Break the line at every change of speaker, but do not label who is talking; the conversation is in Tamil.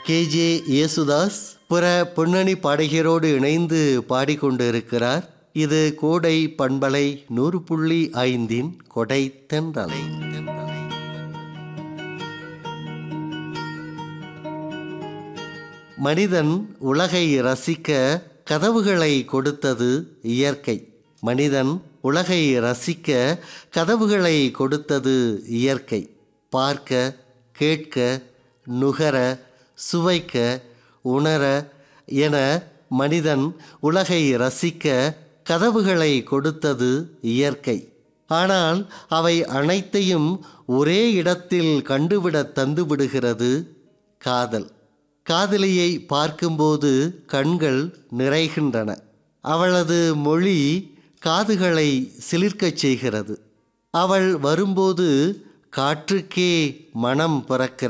கேஜே யேசுதாஸ் பிற பின்னணி பாடகியரோடு இணைந்து பாடிக்கொண்டிருக்கிறார் இது கோடை பண்பலை நூறு புள்ளி ஐந்தின் கொடை தென்றலை மனிதன் உலகை ரசிக்க கதவுகளை கொடுத்தது இயற்கை மனிதன் உலகை ரசிக்க கதவுகளை கொடுத்தது இயற்கை பார்க்க கேட்க நுகர சுவைக்க உணர என மனிதன் உலகை ரசிக்க கதவுகளை கொடுத்தது இயற்கை ஆனால் அவை அனைத்தையும் ஒரே இடத்தில் கண்டுவிட தந்துவிடுகிறது காதல் காதலியை பார்க்கும்போது கண்கள் நிறைகின்றன அவளது மொழி காதுகளை சிலிர்க்கச் செய்கிறது அவள் வரும்போது காற்றுக்கே மனம் பிறக்கிறது